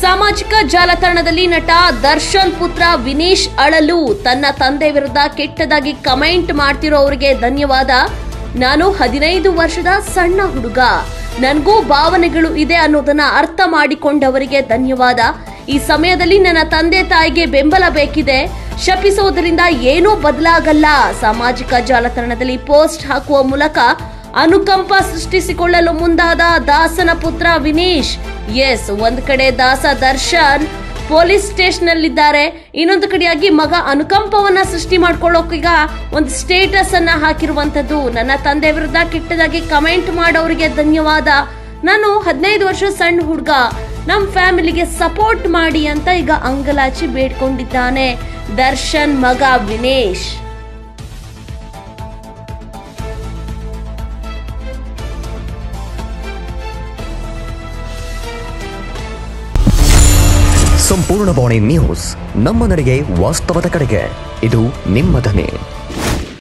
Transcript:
ಸಾಮಾಜಿಕ ಜಾಲತಾಣದಲ್ಲಿ ನಟ ದರ್ಶನ್ ಪುತ್ರ ವಿನೀಶ್ ಅಳಲು ತನ್ನ ತಂದೆ ವಿರುದ್ಧ ಕೆಟ್ಟದಾಗಿ ಕಮೆಂಟ್ ಮಾಡ್ತಿರೋರಿಗೆ ಧನ್ಯವಾದ ನಾನು ಹದಿನೈದು ವರ್ಷದ ಸಣ್ಣ ಹುಡುಗ ನನಗೂ ಭಾವನೆಗಳು ಇದೆ ಅನ್ನೋದನ್ನ ಅರ್ಥ ಮಾಡಿಕೊಂಡವರಿಗೆ ಧನ್ಯವಾದ ಈ ಸಮಯದಲ್ಲಿ ನನ್ನ ತಂದೆ ತಾಯಿಗೆ ಬೆಂಬಲ ಬೇಕಿದೆ ಶಪಿಸೋದ್ರಿಂದ ಏನೂ ಬದಲಾಗಲ್ಲ ಸಾಮಾಜಿಕ ಜಾಲತಾಣದಲ್ಲಿ ಪೋಸ್ಟ್ ಹಾಕುವ ಮೂಲಕ ಅನುಕಂಪ ಸೃಷ್ಟಿಸಿಕೊಳ್ಳಲು ಮುಂದಾದ ದಾಸನ ಪುತ್ರ ವಿನೀಶ್ ಎಸ್ ಒಂದ್ ಕಡೆ ದಾಸ ದರ್ಶನ್ ಪೊಲೀಸ್ ಸ್ಟೇಷನ್ ನಲ್ಲಿದ್ದಾರೆ ಇನ್ನೊಂದು ಕಡೆಯಾಗಿ ಮಗ ಅನುಕಂಪವನ್ನ ಸೃಷ್ಟಿ ಮಾಡ್ಕೊಳ್ಳೋಕೀಗ ಒಂದು ಸ್ಟೇಟಸ್ ಅನ್ನ ಹಾಕಿರುವಂತದ್ದು ನನ್ನ ತಂದೆ ವಿರುದ್ಧ ಕೆಟ್ಟದಾಗಿ ಕಮೆಂಟ್ ಮಾಡೋರಿಗೆ ಧನ್ಯವಾದ ನಾನು ಹದಿನೈದು ವರ್ಷ ಸಣ್ಣ ಹುಡುಗ ನಮ್ಮ ಫ್ಯಾಮಿಲಿಗೆ ಸಪೋರ್ಟ್ ಮಾಡಿ ಅಂತ ಈಗ ಅಂಗಲಾಚಿ ಬೇಡ್ಕೊಂಡಿದ್ದಾನೆ ದರ್ಶನ್ ಮಗ ವಿನೇಶ್ ಸಂಪೂರ್ಣ ಬಾಣಿ ನ್ಯೂಸ್ ನಮ್ಮ ನಡೆಗೆ ವಾಸ್ತವದ ಕಡೆಗೆ ಇದು ನಿಮ್ಮ ಧ್ವನಿ